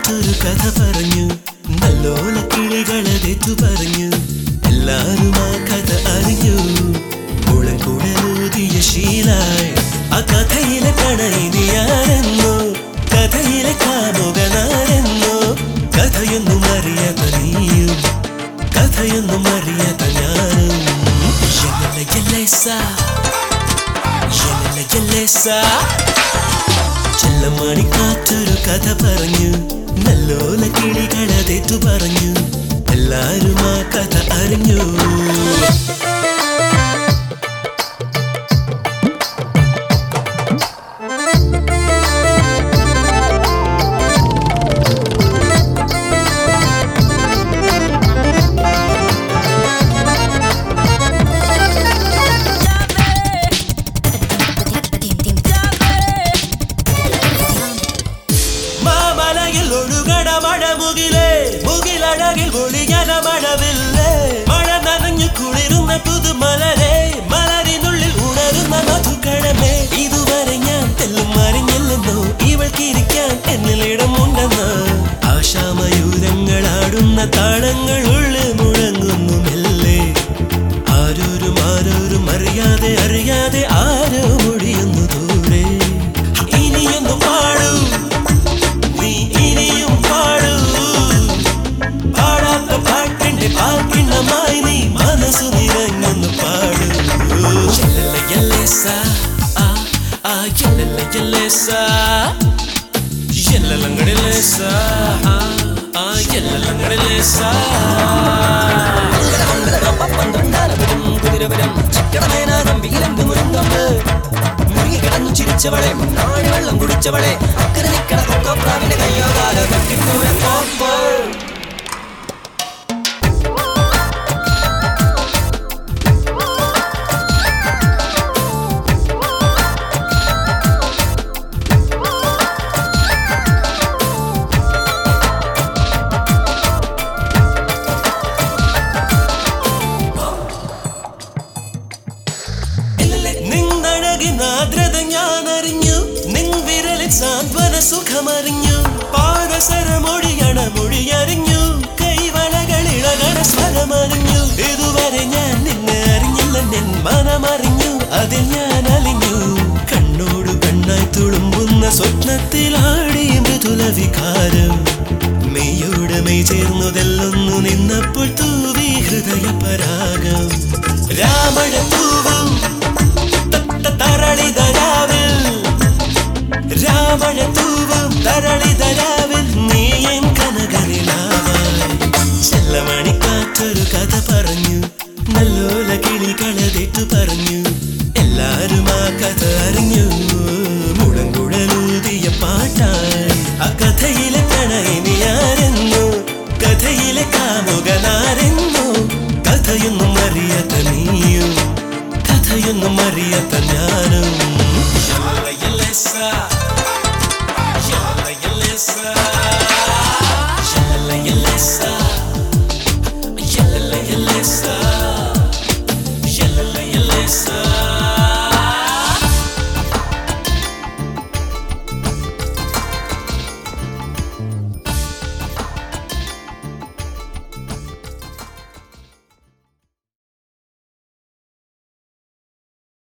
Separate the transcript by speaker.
Speaker 1: കാത്തൊരു കഥ പറഞ്ഞു നല്ലോല കിളികളതെറ്റു പറഞ്ഞു എല്ലാരും ആ കഥ അറിഞ്ഞു മുളങ്കുഴലൂതിയ ശീലായി ആ കഥയിലെ പ്രണയിനിയാരെന്നോ കഥയിലെ കാമുകനാരെന്നോ കഥയൊന്നും അറിയാത്ത നീയും കഥയൊന്നും അറിയാത്ത ഞാനും എന്നെ എല്ലേസാ എന്നെ എല്ലേസാ ചെല്ലമണി കാറ്റൊരു കഥ പറഞ്ഞു നല്ലോല കിളികളതെറ്റു പറഞ്ഞു എല്ലാരും ആ കഥ അറിഞ്ഞു മാമലയിൽ ഒഴുകണ മഴ മുകിലേ മുകിലഴകിൽ ഒളിയന മഴവില്ലേ മഴ നനഞ്ഞു കുളിരുന്ന പുതുമലരെ മലരിനുള്ളിൽ ഉണരുന്ന മധുക്കഴമേ ഇതുവരെ ഞാൻ തെല്ലും അറിഞ്ഞില്ലെന്നോ ഇവൾക്കിരിക്കാൻ എന്നിലിടമുണ്ടെന്ന് ആശാമയൂരങ്ങളാടുന്ന താളങ്ങൾ ഉള്ളിൽ മുഴങ്ങുന്നു മെല്ലെ ആരോരും ആരോരും അറിയാതെ അറിയാതെ ആരോ മൊഴിയുന്നു ദൂരെ ഇനിയൊന്നു പാടൂ നീ ഇനിയും പാടൂ പാടാത്ത പാട്ടിന്റെ പാട്ടിണ്ണമായി നീ മനസ്സു നിറഞ്ഞൊന്നു പാടൂ എല്ലല്ല എല്ലേസ ആ ആ എല്ലല്ല എല്ലേസ എല്ലല്ലങ്ങടിലേസ ആ ആ എല്ലല്ലങ്ങടിലേസ
Speaker 2: കുതിരവരം ചിക്കടമേനാകം വീലമ്പ് മുരുങ്കമ്പ് മുറുകി കിടന്നു ചിരിച്ചവളെ നാഴി വെള്ളം കുടിച്ചവളെ അക്കരെ നിക്കണ കൊക്കോപ്രാവിന്റെ കയ്യോ കാലോ തട്ടിപ്പൂരം പോപ്പോ
Speaker 1: നിന്നഴകിനാദ്രത ഞാൻ അറിഞ്ഞു നിൻ വിരലിൽ സാന്ത്വന സുഖമറിഞ്ഞു പാദസരമൊഴിയണ മൊഴിയറിഞ്ഞു കൈവളകളിളകണ സ്വരമറിഞ്ഞു ഇതുവരെ ഞാൻ നിന്നെ അറിഞ്ഞില്ല നിൻ മനമറിഞ്ഞു അതിൽ ഞാൻ അലിഞ്ഞു കണ്ണോടു കണ്ണായി തുളുമ്പുന്ന സ്വപ്നത്തിലാടി മൃദുല വികാരം മെയ്യോട് മെയ് ചേർന്നതെല്ലൊന്നു നിന്നപ്പോൾ തൂവി ഹൃദയ പരാഗം രാമഴ തൂവും തരളിതരാവിൽ രാമഴ തൂവും തരളിതരാവിൽ